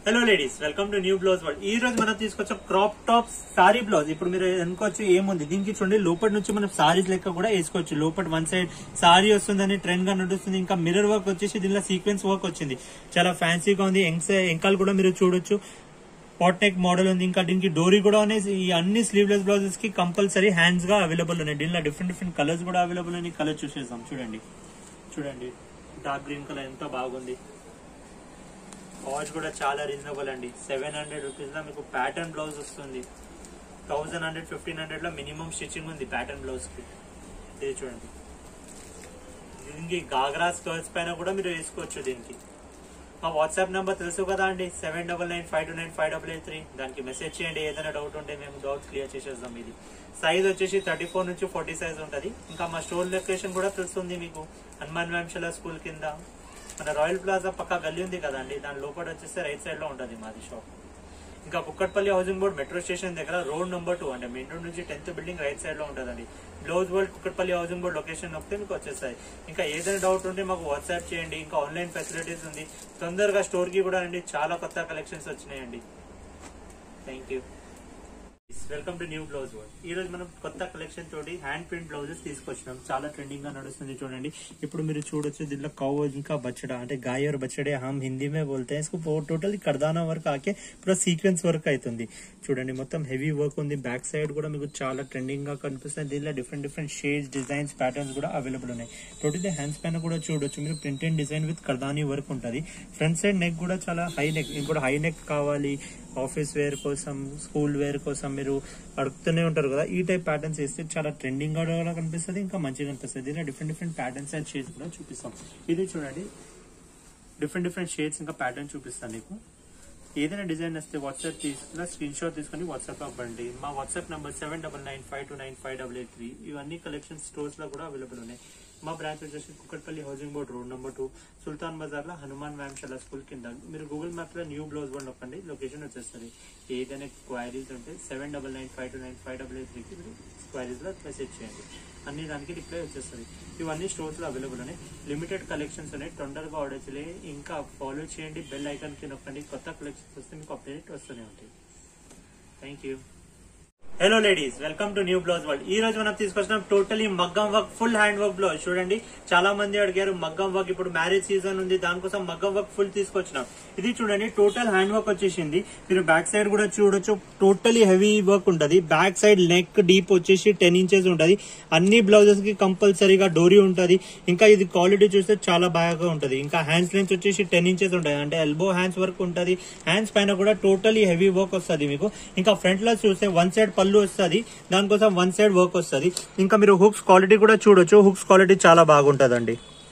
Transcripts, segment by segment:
hello ladies welcome to new blouse world ఈ రోజు మనం తీసుకొచ్చాం క్రాప్ టాప్ సారీ బ్లౌజ్ ఇప్పుడు మీరు అనుకోవచ్చు ఏముంది దీనికి చూడండి లోపటి నుంచి మనం సారీస్ లెక్క కూడా వేసుకోవచ్చు లోపల వన్ సైడ్ సారీ వస్తుందని ట్రెండ్ గా నడుస్తుంది ఇంకా మిర్రర్ వర్క్ వచ్చేసి దీనిలో సీక్వెన్స్ వర్క్ వచ్చింది చాలా ఫ్యాన్సీగా ఉంది ఎంక్స్ ఎంకాలు కూడా మీరు చూడొచ్చు పాట్ నెక్ మోడల్ ఉంది ఇంకా దీనికి డోరీ కూడా ఉన్నాయి ఈ అన్ని స్లీవ్లెస్ బ్లౌజెస్ కి కంపల్సరీ హ్యాండ్స్ గా అవైలబుల్ ఉన్నాయి దీనిలో డిఫరెంట్ డిఫరెంట్ కలర్స్ కూడా అవైలబుల్ ఉన్నాయి కలర్ చూసేద్దాం చూడండి చూడండి డార్క్ గ్రీన్ కలర్ ఎంత బాగుంది కాస్ట్ కూడా చాలా రీజనబుల్ అండి సెవెన్ హండ్రెడ్ రూపీస్ లో మీకు ప్యాటర్న్ బ్లౌజ్ వస్తుంది థౌసండ్ హండ్రెడ్ ఫిఫ్టీన్ హండ్రెడ్ లో మినిమం స్టిచ్చింగ్ ఉంది ప్యాటర్న్ బ్లౌజ్ కి ఇది చూడండి దీనికి గాగ్రా స్కర్ట్స్ పైన కూడా మీరు వేసుకోవచ్చు దీనికి మా వాట్సాప్ నెంబర్ తెలుసు కదా అండి seven double nine five two nine five double eight three దానికి మెసేజ్ చేయండి ఏదైనా డౌట్ ఉంటే మేము డౌట్ క్లియర్ చేసేద్దాం ఇది సైజ్ వచ్చేసి థర్టీ ఫోర్ నుంచి ఫార్టీ సైజ్ ఉంటుంది ఇంకా మా స్టోర్ లొకేషన్ కూడా తెలుస్తుంది మీకు హనుమాన్ వంశల స్కూల్ కింద మన రాయల్ ప్లాజా పక్క గల్లీ ఉంది కదండి దాని లోపల వచ్చేస్తే రైట్ సైడ్ లో ఉంటుంది మాది షాప్ ఇంకా Kukatpally housing board metro station దగ్గర రోడ్ నెంబర్ టూ అంటే మెయిన్ రోడ్ నుంచి టెన్త్ బిల్డింగ్ రైట్ సైడ్ లో ఉంటుందండి blouse world Kukatpally housing board location నొక్కితే మీకు వచ్చేస్తాయి ఇంకా ఏదైనా డౌట్ ఉంటే మాకు వాట్సాప్ చేయండి ఇంకా ఆన్లైన్ ఫెసిలిటీస్ ఉంది తొందరగా స్టోర్ కి కూడా అండి చాలా కొత్త కలెక్షన్స్ వచ్చినాయండి thank you welcome to new blouse world ఈ రోజు మనం కొత్త కలెక్షన్ తోటి హ్యాండ్ ప్రింట్ బ్లౌజెస్ తీసుకొచ్చినాం చాలా ట్రెండింగ్ గా నడుస్తుంది చూడండి ఇప్పుడు మీరు చూడొచ్చు దీంట్లో కౌ ఇంకా బచ్చడా అంటే గాయ और बछड़े हम हिंदी में बोलते हैं इसको టోటల్ కర్దానా వర్క్ ఆకే పూరా సీక్వెన్స్ వర్క్ అవుతుంది చూడండి మొత్తం హెవీ వర్క్ ఉంది బ్యాక్ సైడ్ కూడా మీకు చాలా ట్రెండింగ్ గా కనిపిస్తుంది దీనిలో different different shades designs patterns కూడా అవైలబుల్ ఉన్నాయి టోటల్ హ్యాండ్స్ పైన కూడా చూడొచ్చు మీరు ప్రింటెడ్ డిజైన్ విత్ కర్దానీ వర్క్ ఉంటుంది ఫ్రంట్ సైడ్ నెక్ కూడా చాలా హై నెక్ ఇంకోటి హై నెక్ కావాలి ఆఫీస్ వేర్ కోసం స్కూల్ వేర్ కోసం మీరు అడుగుతూనే ఉంటారు కదా ఈ టైప్ ప్యాటర్న్స్ వేస్తే చాలా ట్రెండింగ్ గా కూడా కనిపిస్తుంది ఇంకా మంచిగా కనిపిస్తుంది దీనిలో different different patterns and shades కూడా చూపిస్తాం ఇది చూడండి డిఫరెంట్ డిఫరెంట్ షేడ్స్ ఇంకా ప్యాటర్న్ చూపిస్తాను నీకు ఏదైనా డిజైన్ వస్తే వాట్సాప్ తీసుకున్న స్క్రీన్ షాట్ తీసుకొని వాట్సాప్ అవ్వండి మా WhatsApp number seven double nine five two nine five double eight three ఇవన్నీ కలెక్షన్ స్టోర్స్ లో కూడా అవైలబుల్ ఉన్నాయి మా బ్రాంచ్ వచ్చేసి Kukatpally housing board road number two Sultan Bazaar లో హనుమాన్ వ్యామ్శాల స్కూల్ కింద మీరు గూగుల్ మ్యాప్ లో న్యూ బ్లౌజ్ బోర్డ్ నొక్కండి లొకేషన్ వచ్చేస్తుంది ఏదైనా క్వైరీస్ ఉంటే seven double nine five two nine five double eight త్రీకి మీరు క్వైరీస్ లో మెసేజ్ చేయండి అన్ని దానికి రిప్లై వచ్చేస్తుంది ఇవన్నీ స్టోర్స్ లో అవైలబుల్ ఉన్నాయి లిమిటెడ్ కలెక్షన్స్ ఉన్నాయి తొందరగా ఆర్డర్ చేయాలి ఇంకా ఫాలో చేయండి బెల్ ఐకాన్ కి నొక్కండి కొత్త కలెక్షన్స్ వస్తే మీకు అప్డేట్ వస్తూనే ఉంటాయి thank you hello ladies welcome to new blouse world ఈ రోజు మనం తీసుకొచ్చినాం టోటలీ మగ్గం work full hand work blouse చూడండి చాలా మంది అడిగారు మగ్గం వర్క్ ఇప్పుడు మ్యారేజ్ సీజన్ ఉంది దానికోసం మగ్గం వర్క్ ఫుల్ తీసుకొచ్చినాం ఇది చూడండి టోటల్ హ్యాండ్ వర్క్ వచ్చేసింది మీరు బ్యాక్ సైడ్ కూడా చూడొచ్చు టోటలీ హెవీ వర్క్ ఉంటది బ్యాక్ సైడ్ నెక్ డీప్ వచ్చేసి టెన్ ఇంచెస్ ఉంటది అన్ని బ్లౌజెస్ కి కంపల్సరీగా డోరీ ఉంటది ఇంకా ఇది క్వాలిటీ చూస్తే చాలా బాగా ఉంటది ఇంకా హ్యాండ్స్ లెన్స్ వచ్చేసి టెన్ ఇంచెస్ ఉంటది అంటే ఎల్బో హ్యాండ్స్ వర్క్ ఉంటది హ్యాండ్స్ పైన కూడా టోటలీ హెవీ వర్క్ వస్తుంది మీకు ఇంకా ఫ్రంట్ లో చూస్తే వన్ సైడ్ పళ్ళు వస్తుంది దానికోసం వన్ సైడ్ వర్క్ వస్తుంది ఇంకా మీరు హుక్స్ క్వాలిటీ కూడా చూడొచ్చు హుక్స్ క్వాలిటీ చాలా బాగుంటదండి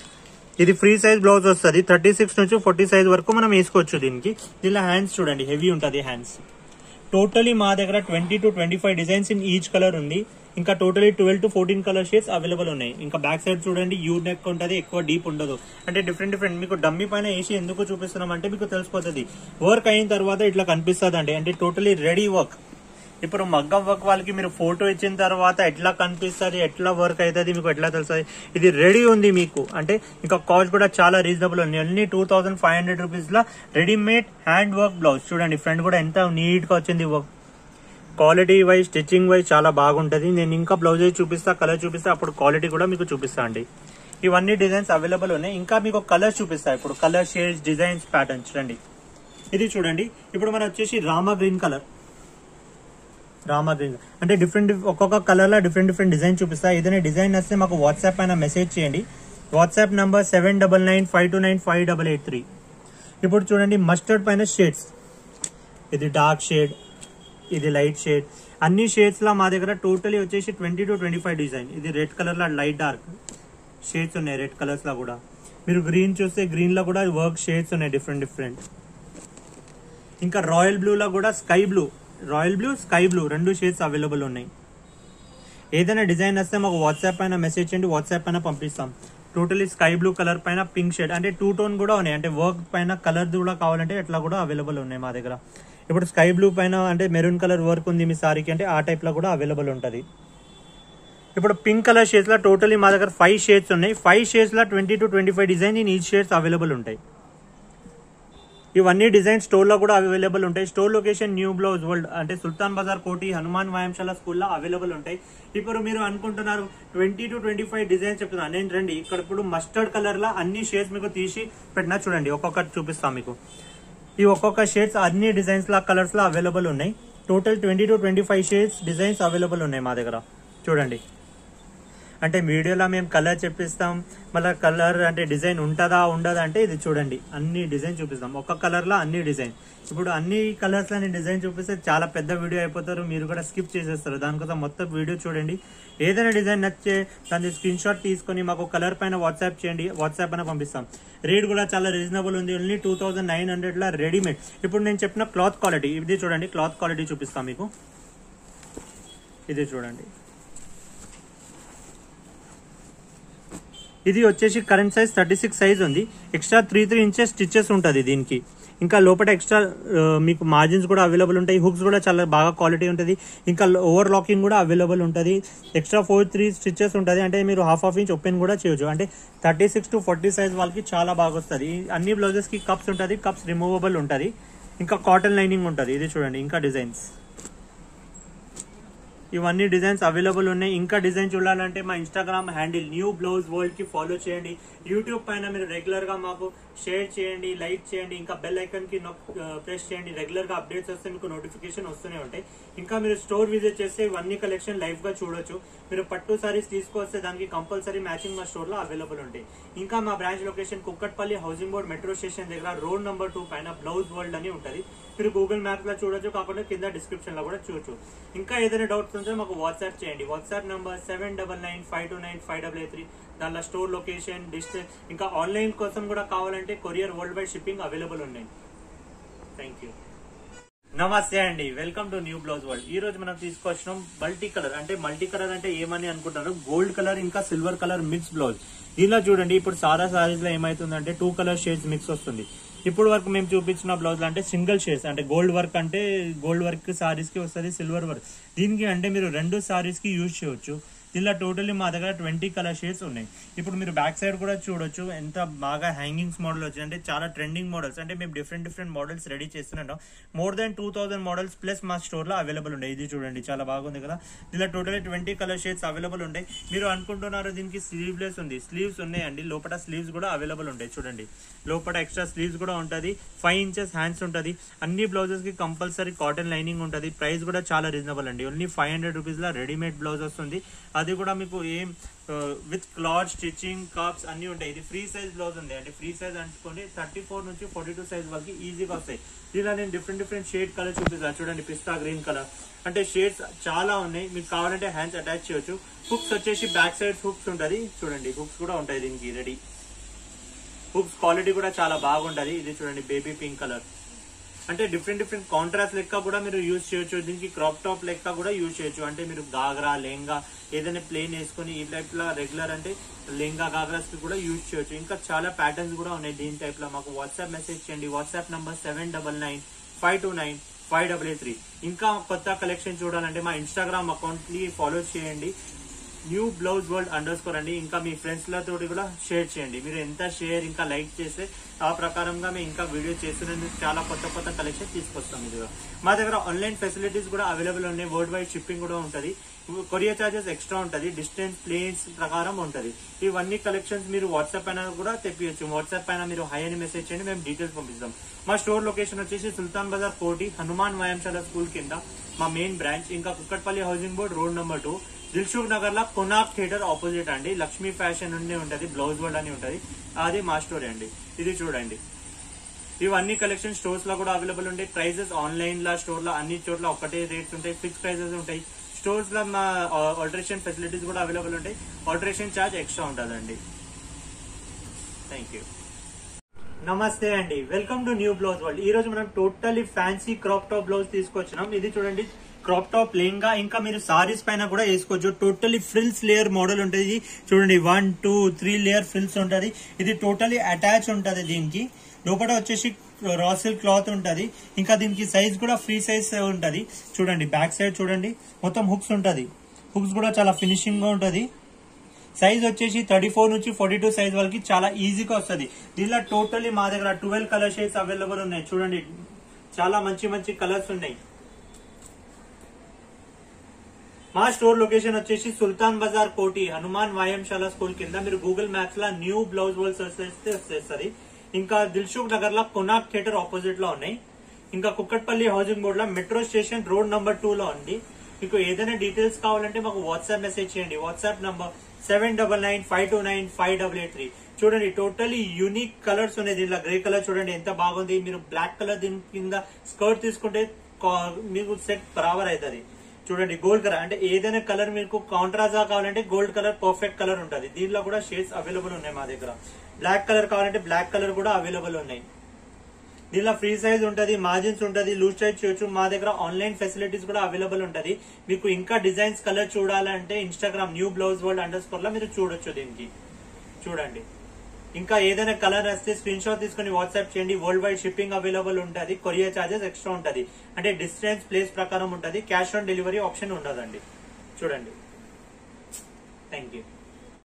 ఇది ఫ్రీ సైజ్ బ్లౌజ్ వస్తుంది థర్టీ సిక్స్ నుంచి ఫార్టీ సైజ్ వరకు మనం వేసుకోవచ్చు దీనికి దీనిలో హ్యాండ్స్ చూడండి హెవీ ఉంటుంది హ్యాండ్స్ టోటలీ మా దగ్గర twenty two twenty five designs in each colour ఉంది ఇంకా totally twelve to fourteen colour shades available ఉన్నాయి ఇంకా బ్యాక్ సైడ్ చూడండి యూ నెక్ ఉంటుంది ఎక్కువ డీప్ ఉండదు అంటే డిఫరెంట్ డిఫరెంట్ మీకు డమ్మీ పైన వేసి ఎందుకు చూపిస్తున్నాం అంటే మీకు తెలిసిపోతుంది వర్క్ అయిన తర్వాత ఇట్లా కనిపిస్తుంది అండి అంటే టోటలీ రెడీ వర్క్ ఇప్పుడు మగ్గం వర్క్ వాళ్ళకి మీరు ఫోటో ఇచ్చిన తర్వాత ఎట్లా కనిపిస్తుంది ఎట్లా వర్క్ అవుతుంది మీకు ఎట్లా తెలుస్తుంది ఇది రెడీ ఉంది మీకు అంటే ఇంకా కాస్ట్ కూడా చాలా రీజనబుల్ ఉంది అన్ని two thousand five hundred rupees లో రెడీమేడ్ హ్యాండ్ వర్క్ బ్లౌజ్ చూడండి ఫ్రంట్ కూడా ఎంత నీట్ గా వచ్చింది work quality wise stitching wise చాలా బాగుంటది నేను ఇంకా బ్లౌజ్ చూపిస్తా కలర్ చూపిస్తా అప్పుడు క్వాలిటీ కూడా మీకు చూపిస్తా అండి ఇవన్నీ డిజైన్స్ అవైలబుల్ ఉన్నాయి ఇంకా మీకు కలర్ చూపిస్తా ఇప్పుడు కలర్ షేడ్స్ డిజైన్స్ ప్యాటర్న్స్ చూడండి ఇది చూడండి ఇప్పుడు మనం వచ్చేసి Rama green colour Rama green అంటే డిఫరెంట్ ఒక్కొక్క కలర్ లో డిఫరెంట్ డిఫరెంట్ డిజైన్ చూపిస్తా ఏదైనా డిజైన్ వస్తే మాకు వాట్సాప్ పైన మెసేజ్ చేయండి WhatsApp number seven double nine five two nine five double eight three ఇప్పుడు చూడండి మస్టర్డ్ పైన షేడ్స్ ఇది డార్క్ షేడ్ ఇది లైట్ షేడ్ అన్ని షేడ్స్ లో మా దగ్గర టోటలీ వచ్చేసి twenty two twenty five design ఇది రెడ్ కలర్ లో లైట్ డార్క్ షేడ్స్ ఉన్నాయి రెడ్ కలర్స్ లో కూడా మీరు గ్రీన్ చూస్తే గ్రీన్ లో కూడా వర్క్ షేడ్స్ ఉన్నాయి డిఫరెంట్ డిఫరెంట్ ఇంకా రాయల్ బ్లూ లో కూడా sky blue royal blue sky blue రెండు షేడ్స్ అవైలబుల్ ఉన్నాయి ఏదైనా డిజైన్ వస్తే మాకు వాట్సాప్ పైన మెసేజ్ చేయండి వాట్సాప్ పైన పంపిస్తాం టోటలీ స్కై బ్లూ కలర్ పైన పింక్ షేడ్ అంటే టూ టోన్ కూడా ఉన్నాయి అంటే వర్క్ పైన కలర్ కూడా కావాలంటే అట్లా కూడా అవైలబుల్ ఉన్నాయి మా దగ్గర ఇప్పుడు స్కై బ్లూ పైన అంటే మెరూన్ కలర్ వర్క్ ఉంది మీ సారీకి అంటే ఆ టైప్ లో కూడా అవైలబుల్ ఉంటుంది ఇప్పుడు పింక్ కలర్ షేడ్స్ లో టోటలీ మా దగ్గర ఫైవ్ షేడ్స్ ఉన్నాయి ఫైవ్ షేడ్స్ లో twenty two twenty five design in ఈ షేడ్స్ అవైలబుల్ ఉంటాయి ఇవన్నీ డిజైన్ స్టోర్ లో కూడా అవైలబుల్ ఉంటాయి store location new blouse world అంటే సుల్తాన్ బజార్ కోటి హనుమాన్ వ్యాయామశాల స్కూల్లో అవైలబుల్ ఉంటాయి ఇప్పుడు మీరు అనుకుంటున్నారు twenty two twenty five designs చెప్తున్నాను నేను రండి ఇక్కడ ఇప్పుడు మస్టర్డ్ కలర్ లా అన్ని షేడ్స్ మీకు తీసి పెట్టినా చూడండి ఒక్కొక్కటి చూపిస్తాం మీకు ఈ ఒక్కొక్క షేడ్స్ అన్ని డిజైన్స్ లా కలర్స్ లా అవైలబుల్ ఉన్నాయి total twenty two twenty five shades designs available ఉన్నాయి మా దగ్గర చూడండి అంటే వీడియోలో మేము కలర్ చెప్పిస్తాం మళ్ళీ కలర్ అంటే డిజైన్ ఉంటుందా ఉండదా అంటే ఇది చూడండి అన్ని డిజైన్ చూపిస్తాం ఒక కలర్ లో అన్ని డిజైన్ ఇప్పుడు అన్ని కలర్స్ లో డిజైన్ చూపిస్తే చాలా పెద్ద వీడియో అయిపోతారు మీరు కూడా స్కిప్ చేసేస్తారు దానికోసం మొత్తం వీడియో చూడండి ఏదైనా డిజైన్ నచ్చే దాన్ని స్క్రీన్ షాట్ తీసుకొని మాకు కలర్ పైన వాట్సాప్ చేయండి వాట్సాప్ పైన పంపిస్తాం రేట్ కూడా చాలా రీజనబుల్ ఉంది only two thousand nine hundred లా రెడీమేడ్ ఇప్పుడు నేను చెప్పిన క్లాత్ క్వాలిటీ ఇది చూడండి క్లాత్ క్వాలిటీ చూపిస్తాం మీకు ఇది చూడండి ఇది వచ్చేసి current size thirty six size ఉంది extra three three inches stitches ఉంటుంది దీనికి ఇంకా లోపల ఎక్స్ట్రా ఆ, మీకు మార్జిన్స్ కూడా అవైలబుల్ ఉంటాయి హుక్స్ కూడా చాలా బాగా క్వాలిటీ ఉంటుంది ఇంకా ఓవర్ లాకింగ్ కూడా అవైలబుల్ ఉంటుంది ఎక్స్ట్రా ఫోర్ త్రీ స్టిచెస్ ఉంటుంది అంటే మీరు హాఫ్ హాఫ్ ఇంచ్ ఓపెన్ కూడా చేయొచ్చు అంటే thirty six to forty size వాళ్ళకి చాలా బాగా వస్తుంది ఈ అన్ని బ్లౌజెస్ కి కప్స్ ఉంటుంది కప్స్ రిమూవబుల్ ఉంటుంది ఇంకా కాటన్ లైనింగ్ ఉంటుంది ఇది చూడండి ఇంకా డిజైన్స్ ఇవన్నీ డిజైన్స్ అవైలబుల్ ఉన్నాయి ఇంకా డిజైన్ చూడాలంటే మా Instagram handle new blouse world కి ఫాలో చేయండి యూట్యూబ్ పైన మీరు రెగ్యులర్ గా మాకు షేర్ చేయండి లైక్ చేయండి ఇంకా బెల్ ఐకాన్ కి ప్రెస్ చేయండి రెగ్యులర్ గా అప్డేట్స్ వస్తే మీకు నోటిఫికేషన్ వస్తూనే ఉంటాయి ఇంకా మీరు స్టోర్ విజిట్ చేస్తే ఇవన్నీ కలెక్షన్ లైవ్ గా చూడొచ్చు మీరు పట్టు సారీస్ తీసుకొస్తే దానికి కంపల్సరీ మ్యాచింగ్ మా స్టోర్ లో అవైలబుల్ ఉంటాయి ఇంకా మా branch location Kukatpally housing board metro station దగ్గర రోడ్ నంబర్ టూ పైన బ్లౌజ్ వరల్డ్ అని ఉంటది మీరు గూగుల్ మ్యాప్ లో చూడొచ్చు కాకుండా కింద డిస్క్రిప్షన్ లో కూడా చూడొచ్చు ఇంకా ఏదైనా డౌట్స్ ఉంటే మాకు వాట్సాప్ చేయండి WhatsApp number seven double nine five two nine five double eight three దానిలో స్టోర్ లొకేషన్ డిస్టెన్స్ ఇంకా ఆన్లైన్ కోసం కూడా కావాలంటే courier world wide shipping available ఉన్నాయి థ్యాంక్ యూ నమస్తే అండి welcome to new blouse world ఈ రోజు మనం తీసుకొచ్చినాం మల్టీ కలర్ అంటే మల్టీ కలర్ అంటే ఏమని అనుకుంటారు గోల్డ్ కలర్ ఇంకా సిల్వర్ కలర్ మిక్స్ బ్లౌజ్ దీనిలో చూడండి ఇప్పుడు సారా సారీస్ లో ఏమైతుందంటే టూ కలర్ షేడ్స్ మిక్స్ వస్తుంది ఇప్పుడు వరకు మేము చూపించిన బ్లౌజ్ అంటే సింగిల్ షేడ్స్ అంటే గోల్డ్ వర్క్ అంటే గోల్డ్ వర్క్ సారీస్ కి వస్తుంది సిల్వర్ వర్క్ దీనికి అంటే మీరు రెండు సారీస్ కి యూజ్ చేయొచ్చు దీనిలో టోటల్లీ మా దగ్గర ట్వంటీ కలర్ షేడ్స్ ఉన్నాయి ఇప్పుడు మీరు బ్యాక్ సైడ్ కూడా చూడొచ్చు ఎంత బాగా హ్యాంగింగ్స్ మోడల్ వచ్చింది అంటే చాలా ట్రెండింగ్ మోడల్స్ అంటే మేము డిఫరెంట్ డిఫరెంట్ మోడల్స్ రెడీ చేస్తున్నాం more than two thousand models plus మా స్టోర్ లో అవైలబుల్ ఉన్నాయి ఇది చూడండి చాలా బాగుంది కదా దీనిలో totally twenty colour shades available ఉంటాయి మీరు అనుకుంటున్నారు దీనికి స్లీవ్లెస్ ఉంది స్లీవ్స్ ఉన్నాయండి లోపల స్లీవ్స్ కూడా అవైలబుల్ ఉంటాయి చూడండి లోపల ఎక్స్ట్రా స్లీవ్స్ కూడా ఉంటుంది ఫైవ్ ఇంచెస్ హ్యాండ్స్ ఉంటుంది అన్ని బ్లౌజెస్ కి కంపల్సరీ కాటన్ లైనింగ్ ఉంటుంది ప్రైస్ కూడా చాలా రీజనబుల్ అండి ఓన్లీ ఫైవ్ హండ్రెడ్ రూపీస్ లో రెడీమేడ్ బ్లౌజ్ వస్తుంది అది కూడా మీకు ఏం విత్ క్లాత్ స్టిచ్చింగ్ కాప్స్ అన్ని ఉంటాయి ఇది ఫ్రీ సైజ్ బ్లౌజ్ ఉంది అంటే ఫ్రీ సైజ్ అనుకోండి థర్టీ ఫోర్ నుంచి ఫార్టీ టూ సైజ్ వరకు ఈజీగా వస్తాయి ఇలా నేను డిఫరెంట్ డిఫరెంట్ షేడ్ కలర్ చూపిస్తాను చూడండి పిస్తా గ్రీన్ కలర్ అంటే షేడ్స్ చాలా ఉన్నాయి మీకు కావాలంటే హ్యాండ్స్ అటాచ్ చేయొచ్చు హుక్స్ వచ్చేసి బ్యాక్ సైడ్ హుక్స్ ఉంటుంది చూడండి హుక్స్ కూడా ఉంటాయి దీనికి రెడీ హుక్స్ క్వాలిటీ కూడా చాలా బాగుంటది ఇది చూడండి బేబీ పింక్ కలర్ అంటే డిఫరెంట్ డిఫరెంట్ కాంట్రాస్ట్ లెక్క కూడా మీరు యూజ్ చేయొచ్చు దీనికి క్రాప్ టాప్ లెక్క కూడా యూజ్ చేయొచ్చు అంటే మీరు గాగ్రా లెహంగా ఏదైనా ప్లేన్ వేసుకొని ఈ టైప్ లో రెగ్యులర్ అంటే లెహంగా గాగ్రాస్ కి కూడా యూజ్ చేయొచ్చు ఇంకా చాలా ప్యాటర్న్స్ కూడా ఉన్నాయి దీని టైప్ లో మాకు వాట్సాప్ మెసేజ్ చేయండి WhatsApp number seven double nine five two nine five double eight three ఇంకా కొత్త కలెక్షన్ చూడాలంటే మా ఇన్స్టాగ్రామ్ అకౌంట్ ని ఫాలో చేయండి new blouse world under score అండి ఇంకా మీ ఫ్రెండ్స్ లతో కూడా షేర్ చేయండి మీరు ఎంత షేర్ ఇంకా లైక్ చేస్తే ఆ ప్రకారంగా మేము ఇంకా వీడియో చేస్తున్నందుకు చాలా కొత్త కొత్త కలెక్షన్ తీసుకొస్తాం ఇది మా దగ్గర ఆన్లైన్ ఫెసిలిటీస్ కూడా అవైలబుల్ ఉన్నాయి వరల్డ్ వైడ్ షిప్పింగ్ కూడా ఉంటుంది కొరియర్ చార్జెస్ ఎక్స్ట్రా ఉంటుంది డిస్టెన్స్ ప్లేన్స్ ప్రకారం ఉంటుంది ఇవన్నీ కలెక్షన్స్ మీరు వాట్సాప్ పైన కూడా తెప్పియచ్చు వాట్సాప్ పైన మీరు హై అని మెసేజ్ చేయండి మేము డీటెయిల్స్ పంపిస్తాం మా స్టోర్ లొకేషన్ వచ్చేసి సుల్తాన్ బజార్ కోటి హనుమాన్ వ్యాయామశాల స్కూల్ కింద మా మెయిన్ బ్రాంచ్ ఇంకా Kukatpally housing board road number two Dilsukhnagar లో కొనాక్ థియేటర్ ఆపోజిట్ అండి లక్ష్మీ ఫ్యాషన్ నుండి ఉంటది బ్లౌజ్ వరల్డ్ అని ఉంటది అది మా స్టోర్ అండి ఇది చూడండి ఇవన్నీ కలెక్షన్ స్టోర్స్ లో కూడా అవైలబుల్ ఉంటాయి ప్రైజెస్ ఆన్లైన్ లా స్టోర్ లో అన్ని చోట్ల ఒకటే రేట్స్ ఉంటాయి ఫిక్స్ ప్రైజెస్ ఉంటాయి స్టోర్స్ లో మా ఆల్టరేషన్ ఫెసిలిటీస్ కూడా అవైలబుల్ ఉంటాయి ఆల్టరేషన్ ఛార్జ్ ఎక్స్ట్రా ఉంటుందండి థ్యాంక్ యూ నమస్తే అండి welcome to new blouse world ఈ రోజు మనం totally fancy crop top blouse తీసుకొచ్చినాం ఇది చూడండి క్రాప్ టాప్ లెహంగా ఇంకా మీరు సారీస్ పైన కూడా వేసుకోవచ్చు టోటలీ ఫ్రిల్స్ లేయర్ మోడల్ ఉంటుంది చూడండి one two three layer frills ఉంటుంది ఇది టోటలీ అటాచ్ ఉంటుంది దీనికి లోపల వచ్చేసి రా సిల్క్ క్లాత్ ఉంటుంది ఇంకా దీనికి సైజ్ కూడా ఫ్రీ సైజ్ ఉంటుంది చూడండి బ్యాక్ సైడ్ చూడండి మొత్తం హుక్స్ ఉంటుంది హుక్స్ కూడా చాలా ఫినిషింగ్ గా ఉంటుంది సైజ్ వచ్చేసి థర్టీ ఫోర్ నుంచి ఫార్టీ టూ సైజ్ వరకు చాలా ఈజీగా వస్తుంది దీనిలో టోటల్లీ మా దగ్గర ట్వెల్వ్ కలర్ షేడ్స్ అవైలబుల్ ఉన్నాయి చూడండి చాలా మంచి మంచి కలర్స్ ఉన్నాయి మా స్టోర్ లొకేషన్ వచ్చేసి సుల్తాన్ బజార్ కోటి హనుమాన్ వ్యాయామశాల స్కూల్ కింద మీరు గూగుల్ మ్యాప్స్ లో న్యూ బ్లౌజ్ వరల్డ్ సర్చ్ చేస్తే వస్తుంది ఇంకా దిల్సుఖ్ నగర్ లో కొనాక్ థియేటర్ ఆపోజిట్ లో ఉన్నాయి ఇంకా కుక్కట్పల్లి హౌసింగ్ బోర్డ్ లో metro station road number two లో ఉంది మీకు ఏదైనా డీటెయిల్స్ కావాలంటే మాకు వాట్సాప్ మెసేజ్ చేయండి WhatsApp number seven double nine five two nine five double eight three చూడండి టోటలీ యూనిక్ కలర్స్ ఉన్నాయి దీనిలో గ్రే కలర్ చూడండి ఎంత బాగుంది మీరు బ్లాక్ కలర్ దీని కింద స్కర్ట్ తీసుకుంటే కా- మీకు సెట్ బరాబర్ అవుతుంది చూడండి గోల్డ్ కలర్ అంటే ఏదైనా కలర్ మీకు కాంట్రాజా కావాలంటే గోల్డ్ కలర్ పర్ఫెక్ట్ కలర్ ఉంటుంది దీనిలో కూడా షేడ్స్ అవైలబుల్ ఉన్నాయి మా దగ్గర బ్లాక్ కలర్ కావాలంటే బ్లాక్ కలర్ కూడా అవైలబుల్ ఉన్నాయి దీనిలో ఫ్రీ సైజ్ ఉంటది మార్జిన్స్ ఉంటది లూజ్ సైజ్ చేయొచ్చు మా దగ్గర ఆన్లైన్ ఫెసిలిటీస్ కూడా అవైలబుల్ ఉంటది మీకు ఇంకా డిజైన్స్ కలర్ చూడాలంటే Instagram new blouse world under score లో మీరు చూడొచ్చు దీనికి చూడండి ఇంకా ఏదైనా కలర్ వస్తే స్క్రీన్ షాట్ తీసుకుని వాట్సాప్ చేయండి వరల్డ్ వైడ్ షిప్పింగ్ అవైలబుల్ ఉంటుంది కొరియర్ చార్జెస్ ఎక్స్ట్రా ఉంటది అంటే డిస్టెన్స్ ప్లేస్ ప్రకారం ఉంటది క్యాష్ ఆన్ డెలివరీ ఆప్షన్ ఉండదండి చూడండి థ్యాంక్ యూ